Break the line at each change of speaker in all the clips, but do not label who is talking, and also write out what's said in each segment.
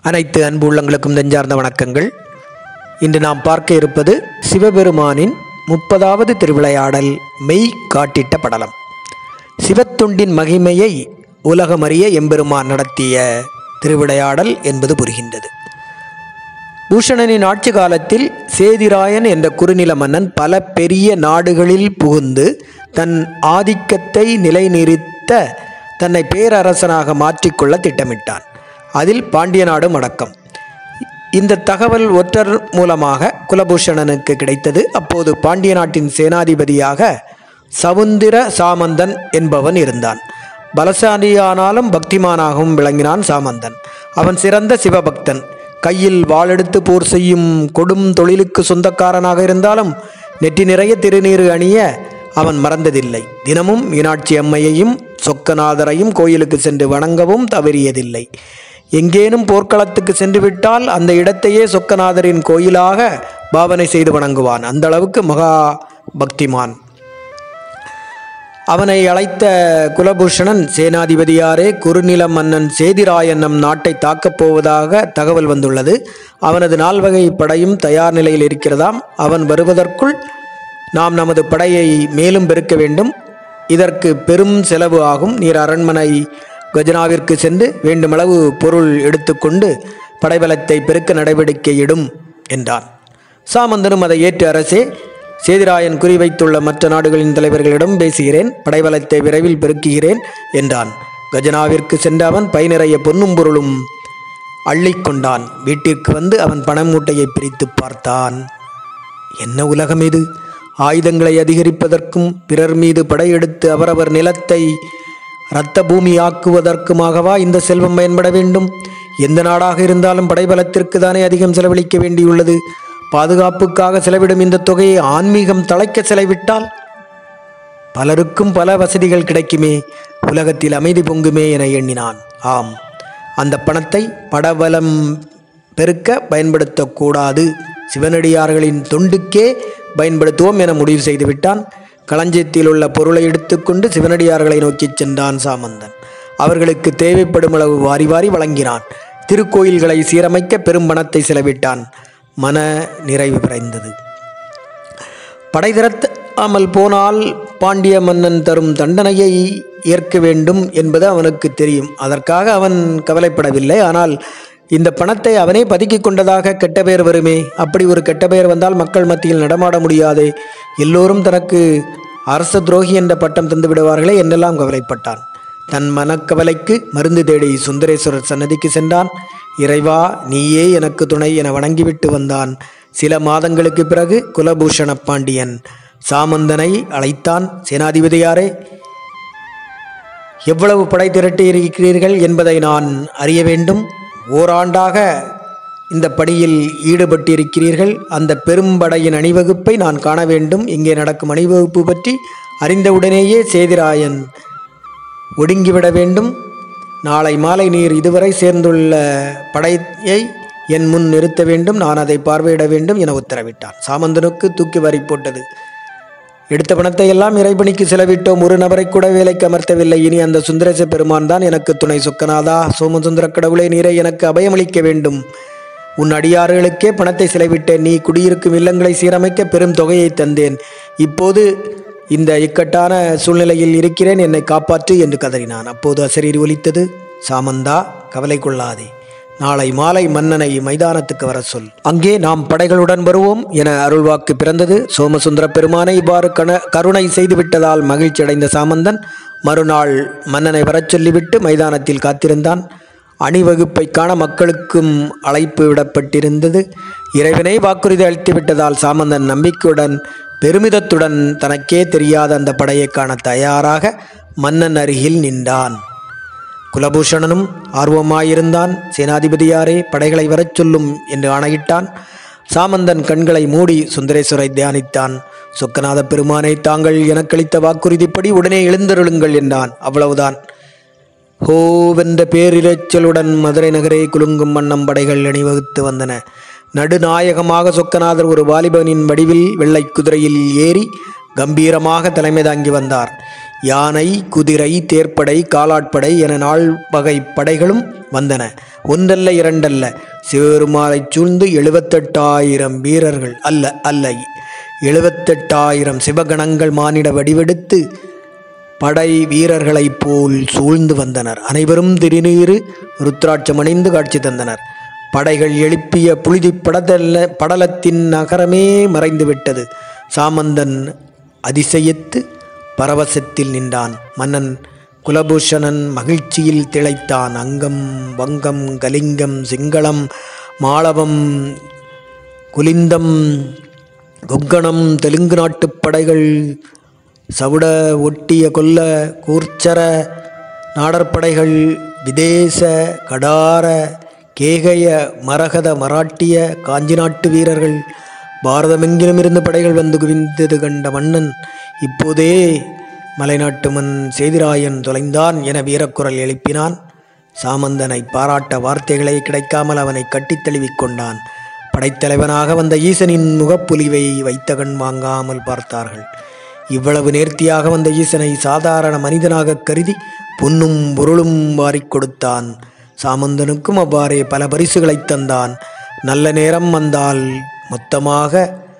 அனைத்து அன்பு உள்ளங்களுக்கும் நெஞ்சார்ந்த வணக்கங்கள் இன்று நாம் பார்க்க இருப்பது சிவபெருமானின் முப்பதாவது திருவிளையாடல் மெய் காட்டிட்ட படலம் சிவத்தொண்டின் மகிமையை உலகமறிய எம்பெருமான் நடத்திய திருவிளையாடல் என்பது புரிகின்றது பூஷணனின் ஆட்சி காலத்தில் சேதிராயன் என்ற குறுநில மன்னன் பல பெரிய நாடுகளில் புகுந்து தன் ஆதிக்கத்தை நிலைநிறுத்த தன்னை பேரரசனாக மாற்றிக்கொள்ள திட்டமிட்டான் அதில் பாண்டிய நாடும் அடக்கம் இந்த தகவல் ஒற்றர் மூலமாக குலபூஷணனுக்கு கிடைத்தது அப்போது பாண்டிய நாட்டின் சேனாதிபதியாக சவுந்திர சாமந்தன் என்பவன் இருந்தான் பலசாலியானாலும் பக்திமானாகவும் விளங்கினான் சாமந்தன் அவன் சிறந்த சிவபக்தன் கையில் வாளெடுத்து போர் செய்யும் கொடும் தொழிலுக்கு சொந்தக்காரனாக இருந்தாலும் நெற்றி நிறைய திருநீறு அணிய அவன் மறந்ததில்லை தினமும் மீனாட்சி அம்மையையும் சொக்கநாதரையும் கோயிலுக்கு சென்று வணங்கவும் தவறியதில்லை எங்கேனும் போர்க்களத்துக்கு சென்று விட்டால் அந்த இடத்தையே சொக்கநாதரின் கோயிலாக பாவனை செய்து வணங்குவான் அந்த அளவுக்கு மகா பக்திமான் அவனை அழைத்த குலபூஷணன் சேனாதிபதியாரே குறுநில மன்னன் சேதிராயன் நம் நாட்டை தாக்கப் போவதாக தகவல் வந்துள்ளது அவனது நால்வகை படையும் தயார் நிலையில் இருக்கிறதாம் அவன் வருவதற்குள் நாம் நமது படையை மேலும் பெருக்க வேண்டும் இதற்கு பெரும் செலவு ஆகும் நீர் அரண்மனை கஜனாவிற்கு சென்று வேண்டுமளவு பொருள் எடுத்துக்கொண்டு படைபலத்தை பெருக்க நடவடிக்கை இடும் என்றான் சாமந்தனும் அதை ஏற்று அரசே சேதிராயன் குறிவைத்துள்ள மற்ற நாடுகளின் தலைவர்களிடம் பேசுகிறேன் படைபலத்தை விரைவில் பெருக்குகிறேன் என்றான் கஜனாவிற்கு சென்ற அவன் பை நிறைய பொன்னும் பொருளும் அள்ளிக்கொண்டான் வீட்டிற்கு வந்து அவன் பணம் மூட்டையை பிரித்து பார்த்தான் என்ன உலகம் இது ஆயுதங்களை அதிகரிப்பதற்கும் பிறர் மீது படையெடுத்து அவரவர் நிலத்தை இரத்த பூமியாக்குவதற்குமாகவா இந்த செல்வம் பயன்பட வேண்டும் எந்த நாடாக இருந்தாலும் படைபலத்திற்கு தானே அதிகம் செலவழிக்க வேண்டியுள்ளது பாதுகாப்புக்காக செலவிடும் இந்த தொகையை ஆன்மீகம் தலைக்க செலவிட்டால் பலருக்கும் பல வசதிகள் கிடைக்குமே உலகத்தில் அமைதி பொங்குமே என எண்ணினான் ஆம் அந்த பணத்தை படபலம் பெருக்க பயன்படுத்தக்கூடாது சிவனடியார்களின் தொண்டுக்கே பயன்படுத்துவோம் என முடிவு செய்து விட்டான் களஞ்சியத்தில் உள்ள பொருளை எடுத்துக்கொண்டு சிவனடியார்களை நோக்கிச் சென்றான் சாமந்தன் அவர்களுக்கு தேவைப்படும் அளவு வாரி வாரி வழங்கினான் திருக்கோயில்களை சீரமைக்க பெரும் பணத்தை செலவிட்டான் மன நிறைவு பிறந்தது படை திரத்தாமல் போனால் பாண்டிய மன்னன் தரும் தண்டனையை ஏற்க வேண்டும் என்பது அவனுக்கு தெரியும் அதற்காக அவன் கவலைப்படவில்லை ஆனால் இந்த பணத்தை அவனே பதுக்கிக் கொண்டதாக கெட்ட பெயர் வருமே அப்படி ஒரு கெட்ட பெயர் வந்தால் மக்கள் மத்தியில் நடமாட முடியாதே எல்லோரும் தனக்கு அரச துரோகி என்ற பட்டம் தந்து விடுவார்களே என்னெல்லாம் கவலைப்பட்டான் தன் மனக்கவலைக்கு மருந்து தேடி சுந்தரேஸ்வரர் சன்னதிக்கு சென்றான் இறைவா நீயே எனக்கு துணை என வணங்கிவிட்டு வந்தான் சில மாதங்களுக்கு பிறகு குலபூஷண பாண்டியன் சாமந்தனை அழைத்தான் சேனாதிபதியாரே எவ்வளவு படை திரட்டி இருக்கிறீர்கள் என்பதை நான் அறிய வேண்டும் ஓராண்டாக இந்த பணியில் ஈடுபட்டிருக்கிறீர்கள் அந்த பெரும்படையின் அணிவகுப்பை நான் காண வேண்டும் இங்கே நடக்கும் அணிவகுப்பு பற்றி அறிந்தவுடனேயே சேதிராயன் ஒடுங்கிவிட வேண்டும் நாளை மாலை நீர் இதுவரை சேர்ந்துள்ள படையை என் முன் நிறுத்த வேண்டும் நான் அதை பார்வையிட வேண்டும் என உத்தரவிட்டான் சாமந்தனுக்கு தூக்கி வாரி போட்டது எடுத்த பணத்தை எல்லாம் இறைபணிக்கு செலவிட்டோம் ஒரு நபரை கூட வேலைக்கு அமர்த்தவில்லை இனி அந்த சுந்தரேச பெருமான் தான் எனக்கு துணை சொக்கநாதா சோமசுந்தர கடவுளே நீரை எனக்கு அபயமளிக்க வேண்டும் உன் அடியாறுகளுக்கே பணத்தை செலவிட்டேன் நீ குடியிருக்கும் இல்லங்களை சீரமைக்க பெரும் தொகையை தந்தேன் இப்போது இந்த இக்கட்டான சூழ்நிலையில் இருக்கிறேன் என்னை காப்பாற்று என்று கதறினான் அப்போது அசரீர் ஒலித்தது சாமந்தா கவலை கொள்ளாதே நாளை மாலை மன்னனை மைதானத்துக்கு வர சொல் அங்கே நாம் படைகளுடன் வருவோம் என அருள்வாக்கு பிறந்தது சோமசுந்தர பெருமானை இவ்வாறு கண கருணை செய்துவிட்டதால் மகிழ்ச்சி அடைந்த சாமந்தன் மறுநாள் மன்னனை வரச் சொல்லிவிட்டு மைதானத்தில் காத்திருந்தான் அணிவகுப்பை காண மக்களுக்கும் அழைப்பு விடப்பட்டிருந்தது இறைவனை வாக்குறுதி அளித்து விட்டதால் சாமந்தன் நம்பிக்கையுடன் பெருமிதத்துடன் தனக்கே தெரியாத அந்த படையை காண தயாராக மன்னன் அருகில் நின்றான் குலபூஷணனும் ஆர்வமாயிருந்தான் சேனாதிபதியாரே படைகளை வரச் சொல்லும் என்று ஆணையிட்டான் சாமந்தன் கண்களை மூடி சுந்தரேஸ்வரை தியானித்தான் சொக்கநாத பெருமானை தாங்கள் எனக்களித்த வாக்குறுதிப்படி உடனே எழுந்தருளுங்கள் என்றான் அவ்வளவுதான் ஹோவென்ற பேரிரைச்சலுடன் மதுரை நகரே குலுங்கும் வண்ணம் படைகள் அணிவகுத்து வந்தன நடுநாயகமாக சொக்கநாதர் ஒரு வாலிபனின் வடிவில் வெள்ளை குதிரையில் ஏறி கம்பீரமாக தலைமை தாங்கி வந்தார் யானை குதிரை தேர்ப்படை காலாட்படை என நால் வகை படைகளும் வந்தன ஒன்றல்ல இரண்டல்ல சிவபெருமானைச் சூழ்ந்து எழுபத்தெட்டாயிரம் வீரர்கள் அல்ல அல்ல எழுபத்தெட்டாயிரம் சிவகணங்கள் மானிட வடிவெடுத்து படை வீரர்களைப் போல் சூழ்ந்து வந்தனர் அனைவரும் திருநீறு ருத்ராட்சம் அணிந்து காட்சி தந்தனர் படைகள் எழுப்பிய புழுதி படதல்ல படலத்தின் நகரமே மறைந்து விட்டது சாமந்தன் அதிசயித்து பரவசத்தில் நின்றான் மன்னன் குலபூஷணன் மகிழ்ச்சியில் திளைத்தான் அங்கம் வங்கம் கலிங்கம் சிங்களம் மாளவம் குலிந்தம் கொங்கணம் தெலுங்கு நாட்டுப் படைகள் சவுட ஒட்டிய கொல்ல கூர்ச்சர நாடற்படைகள் விதேச கடார கேகய மரகத மராட்டிய காஞ்சி நாட்டு வீரர்கள் பாரதமெங்கிலும் இருந்து படைகள் வந்து குவிந்தது கண்ட மன்னன் இப்போதே மலைநாட்டு மன் சேதிராயன் தொலைந்தான் என வீரக்குரல் எழுப்பினான் சாமந்தனை பாராட்ட வார்த்தைகளே கிடைக்காமல் அவனை கட்டித் தழுவிக் கொண்டான் படைத்தலைவனாக வந்த ஈசனின் முகப்புலிவை வைத்த கண் வாங்காமல் பார்த்தார்கள் இவ்வளவு நேர்த்தியாக வந்த ஈசனை சாதாரண மனிதனாக கருதி பொன்னும் பொருளும் வாரிக் கொடுத்தான் சாமந்தனுக்கும் அவ்வாறே பல பரிசுகளைத் தந்தான் நல்ல நேரம் வந்தால் மொத்தமாக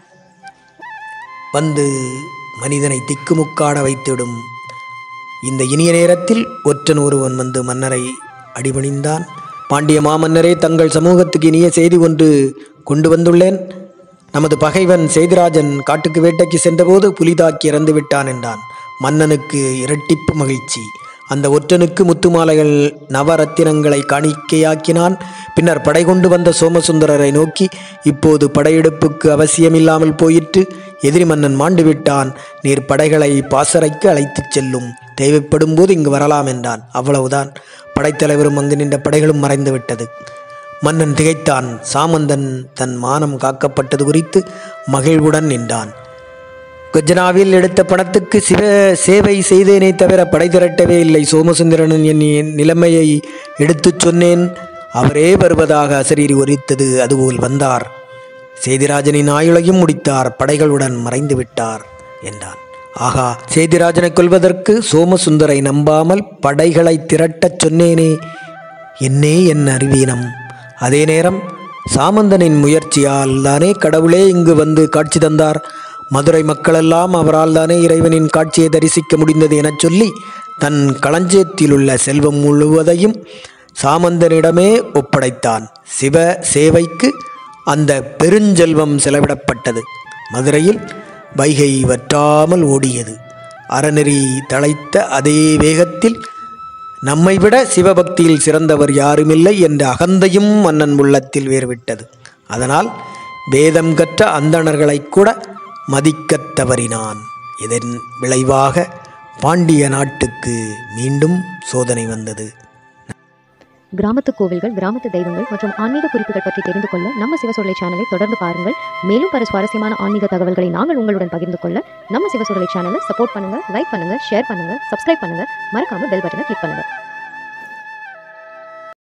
வந்து மனிதனை திக்குமுக்காட வைத்துவிடும் இந்த இனிய நேரத்தில் ஒற்றன் ஒருவன் வந்து மன்னரை அடிபணிந்தான் பாண்டிய மாமன்னரே தங்கள் சமூகத்துக்கு இனிய செய்தி ஒன்று கொண்டு வந்துள்ளேன் நமது பகைவன் சேதிராஜன் காட்டுக்கு வேட்டைக்கு சென்றபோது புலி தாக்கி இறந்து விட்டான் என்றான் மன்னனுக்கு இரட்டிப்பு மகிழ்ச்சி அந்த ஒற்றனுக்கு முத்துமாலைகள் நவரத்தினங்களை காணிக்கையாக்கினான் பின்னர் படை கொண்டு வந்த சோமசுந்தரரை நோக்கி இப்போது படையெடுப்புக்கு அவசியமில்லாமல் போயிற்று எதிரி மன்னன் மாண்டு விட்டான் நீர் படைகளை பாசறைக்கு அழைத்துச் செல்லும் தேவைப்படும் போது இங்கு வரலாம் என்றான் அவ்வளவுதான் படைத்தலைவரும் அங்கு நின்ற படைகளும் மறைந்து விட்டது மன்னன் திகைத்தான் சாமந்தன் தன் மானம் காக்கப்பட்டது குறித்து மகிழ்வுடன் நின்றான் கஜனாவில் எடுத்த பணத்துக்கு சிவ சேவை செய்தேனே தவிர படை திரட்டவே இல்லை சோமசுந்தரனின் என் நிலைமையை எடுத்துச் சொன்னேன் அவரே வருவதாக அசரீரி ஒலித்தது அதுபோல் வந்தார் சேதிராஜனின் ஆயுளையும் முடித்தார் படைகளுடன் மறைந்து விட்டார் என்றான் ஆகா சேதிராஜனை கொல்வதற்கு சோமசுந்தரை நம்பாமல் படைகளை திரட்டச் சொன்னேனே என்னே என் அறிவீனம் அதே நேரம் சாமந்தனின் முயற்சியால் தானே கடவுளே இங்கு வந்து காட்சி தந்தார் மதுரை மக்களெல்லாம் அவரால் தானே இறைவனின் காட்சியை தரிசிக்க முடிந்தது எனச் சொல்லி தன் களஞ்சியத்தில் உள்ள செல்வம் முழுவதையும் சாமந்தனிடமே ஒப்படைத்தான் சிவ சேவைக்கு அந்த பெருஞ்செல்வம் செலவிடப்பட்டது மதுரையில் வைகை வற்றாமல் ஓடியது அறநெறி தழைத்த அதே வேகத்தில் நம்மை விட சிவபக்தியில் சிறந்தவர் யாருமில்லை என்ற அகந்தையும் மன்னன் உள்ளத்தில் வேறுவிட்டது அதனால் வேதம் கற்ற அந்தணர்களைக் கூட மதிக்கத் தவறினான் இதன் விளைவாக பாண்டிய நாட்டுக்கு மீண்டும் சோதனை வந்தது
கிராமத்து கோவில்கள் கிராமத்து தெய்வங்கள் மற்றும் ஆன்மீக குறிப்புகள் பற்றி தெரிந்து கொள்ள நம்ம சிவசொல்லை சேனலை தொடர்ந்து பாருங்கள் மேலும் பல சுவாரஸ்யமான ஆன்மீக தகவல்களை நாங்கள் உங்களுடன் பகிர்ந்து கொள்ள நம்ம சிவசொல்லை சேனலை சப்போர்ட் பண்ணுங்க லைக் பண்ணுங்க ஷேர் பண்ணுங்க சப்ஸ்கிரைப் பண்ணுங்க மறக்காம பெல் பட்டனை கிளிக் பண்ணுங்க